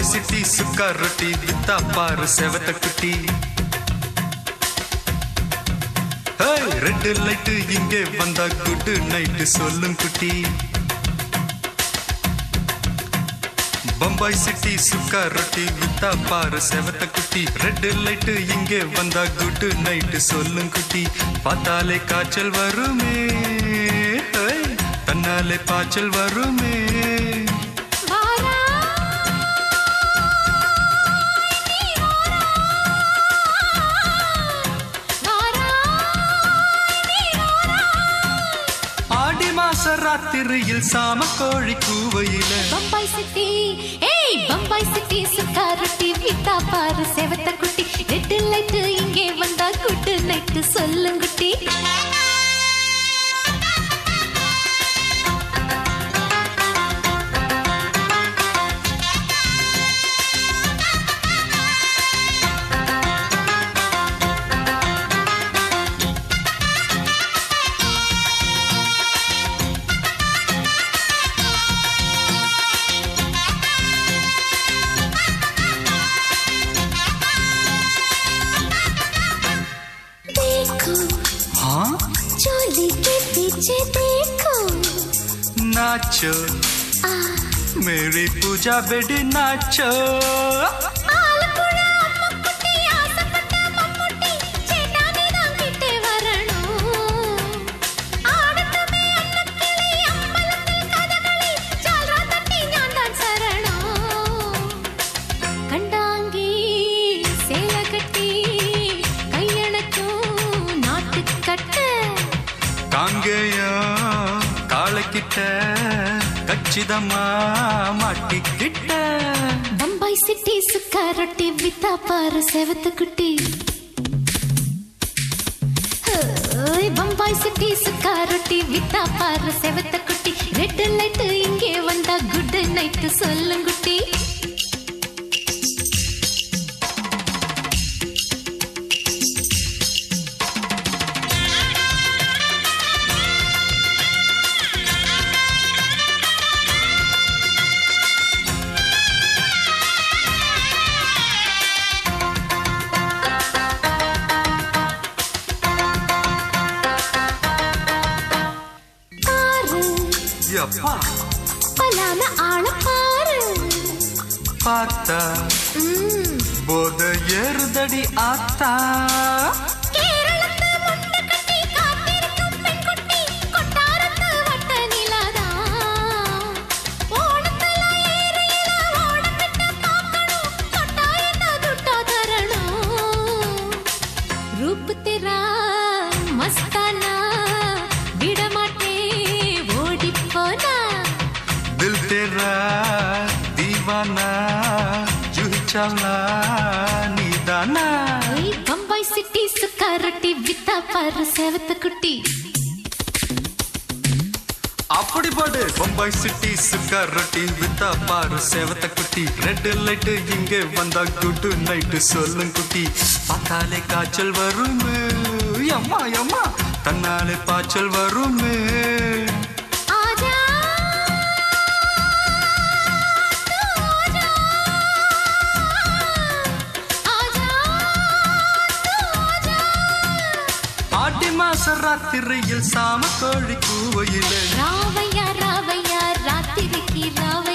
Bombay city சுக்கா ரொட்டி வித்தா பாரு செவத்த குட்டி ரெட் லைட்டு இங்கே வந்தா குட் நைட்டு சொல்லும் குட்டி பம்பாய் சிட்டி சுக்கா ரொட்டி வித்தா பாரு செவத்த குட்டி ரெட் லைட்டு இங்கே வந்தா குட் நைட்டு சொல்லும் குட்டி பார்த்தாலே காய்ச்சல் வருமே ஹே, தன்னாலே பாய்ச்சல் வருமே வாரா நீ வாரா வாரா நீ வாரா ஆடி மாச ராத்திரியில் சாம கோழி கூவையில பம்பாய் சிட்டி ஏய் பம்பாய் சிட்டி சுக்கா ரொட்டி வித்தா பாரு செவத்த குட்டி ரெட் லைட் இங்கே வந்தா குட் நைட் சொல்லுங்குட்டி देखो हाँ चोली के पीछे देखो नाचो आ मेरी पूजा बेटी नाचो ஆலப்புழ அம்முக்குட்டி ஆசைப்பட்ட மம்முட்டி சேட்டானே தான் கிட்டே வரணும் ஆடட்டுமே அன்னக்கிளி அம்பலத்தில் கதகளி ஜால்ரா தட்டி ஞான் தான் சரணம் கண்டாங்கி சேல கட்டி கையணக்கும் நாட்டுக்கட்ட காங்கேயா காளைக்கிட்ட கச்சிதமா மாட்டிக்கிட்ட பம்பாய் சிட்டி சுக்கா ரொட்டி வித்தா பாரு செவத்து குட்டி ஹோய், பம்பாய் சிட்டி சுக்கா ரொட்டி வித்தா பாரு செவத்த குட்டி ரெட் லைட் இங்கே வந்தா குட் நைட் சொல்லுங்குட்டி பாரு எப்பா பலான ஆள பாரு பார்த்தா ம், போத ஏறுதடி ஆத்தா கேரளத்து முட்டை கட்டி காத்திருக்கும் பெண்குட்டி, கொட்டாரத்து வட்ட நிலாதான். ஓணத்துல ஏரியில ஓடப்பெட்ட பார்க்கணும், தொட்டா என்ன துட்டா தரணும். ரூப் தெரா மஸ்தானா, விடமாட்டே ஓடிப் போனா. தில் தேரா தீவானா ஜூஹி சாவ்லா நீதானா ஓய், பம்பாய் சிட்டி சுக்கா ரொட்டி வித்தா பாரு செவத்த குட்டி அப்படி பாடு பம்பாய் சிட்டி சுக்கா ரொட்டி வித்தா பாரு சேவத்த குட்டி ரெட் லைட் இங்கே வந்தா குட்டு நைட்டு சொல்லும் குட்டி பார்த்தாலே காய்ச்சல் வருமே அம்மா அம்மா தன்னாலே பாய்ச்சல் வருமே ஆஜா தூ ஆஜா ஆஜா தூ ஆஜா ஆடி மாச ராத்திரியில் சாம கோழி கூவையில ராவையா ராவையா ராத்திரிக்கு ராவையா